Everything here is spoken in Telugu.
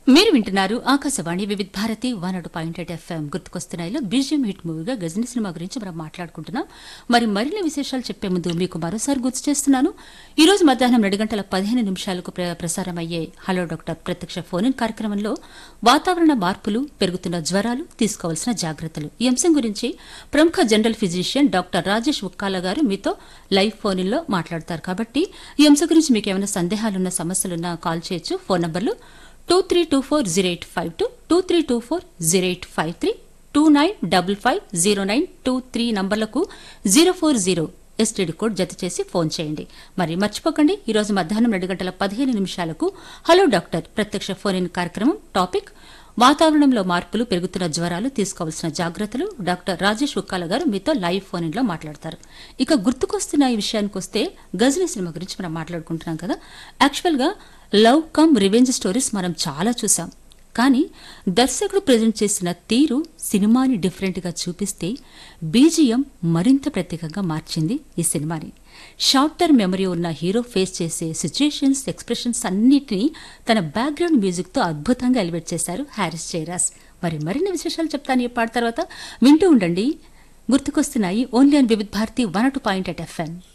మీరు వింటున్నారు ఆకాశవాణి వివిధ భారతి వన్ అటు పాయింట్ ఎయిట్ ఎఫ్ఎం గుర్తుకొస్తున్నాయిలో బీజియం హిట్ మూవీగా గజని సినిమా గురించి మనం మాట్లాడుకుంటున్నాం మరి మరిన్ని విశేషాలు చెప్పే ముందు మీకు మరోసారి గుర్తు చేస్తున్నాను ఈ రోజు మధ్యాహ్నం రెండు గంటల పదిహేను నిమిషాలకు ప్ర- ప్రసారమయ్యే హలో డాక్టర్ ప్రత్యక్ష ఫోన్ ఇన్ కార్యక్రమంలో వాతావరణ మార్పులు పెరుగుతున్న జ్వరాలు తీసుకోవాల్సిన జాగ్రత్తలు ఈ అంశం గురించి ప్రముఖ general physician doctor Rajesh Ukkala garu మీతో లైవ్ ఫోన్ ఇన్లో మాట్లాడతారు కాబట్టి ఈ అంశం గురించి మీకు ఏమైనా సందేహాలున్నా సమస్యలున్నా కాల్ చేయొచ్చు ఫోన్ నంబర్లు two three two four zero eight five two two three two four zero eight five three two nine double five zero nine two three నంబర్లకు zero four zero STD code జత చేసి ఫోన్ చేయండి మరి మర్చిపోకండి ఈ రోజు మధ్యాహ్నం రెండు గంటల పదిహేను నిమిషాలకు హలో డాక్టర్ ప్రత్యక్ష ఫోన్ ఇన్ కార్యక్రమం టాపిక్ వాతావరణంలో మార్పులు పెరుగుతున్న జ్వరాలు తీసుకోవాల్సిన జాగ్రత్తలు డాక్టర్ రాజేష్ ఉక్కాల గారు మీతో లైవ్ ఫోన్ ఇన్లో మాట్లాడతారు ఇక గుర్తుకొస్తున్న ఈ విషయానికి వస్తే గజని సినిమా గురించి మనం మాట్లాడుకుంటున్నాం కదా యాక్చువల్గా లవ్ కమ్ రివెంజ్ స్టోరీస్ మనం చాలా చూసాం కానీ దర్శకుడు ప్రజెంట్ చేసిన తీరు సినిమాని డిఫరెంట్గా చూపిస్తే బీజిఎం మరింత ప్రత్యేకంగా మార్చింది ఈ సినిమాని షార్ట్ టర్మ్ మెమరీ ఉన్న హీరో ఫేస్ చేసే సిచ్యుయేషన్స్ ఎక్స్ప్రెషన్స్ అన్నిటినీ తన బ్యాక్గ్రౌండ్ మ్యూజిక్తో అద్భుతంగా ఎలివేట్ చేశారు హ్యారిస్ జైరాస్ మరి మరిన్ని విశేషాలు చెప్తాను ఈ పాట తర్వాత వింటూ ఉండండి గుర్తుకొస్తున్నాయి only and Vividh Bharati one two point eight FM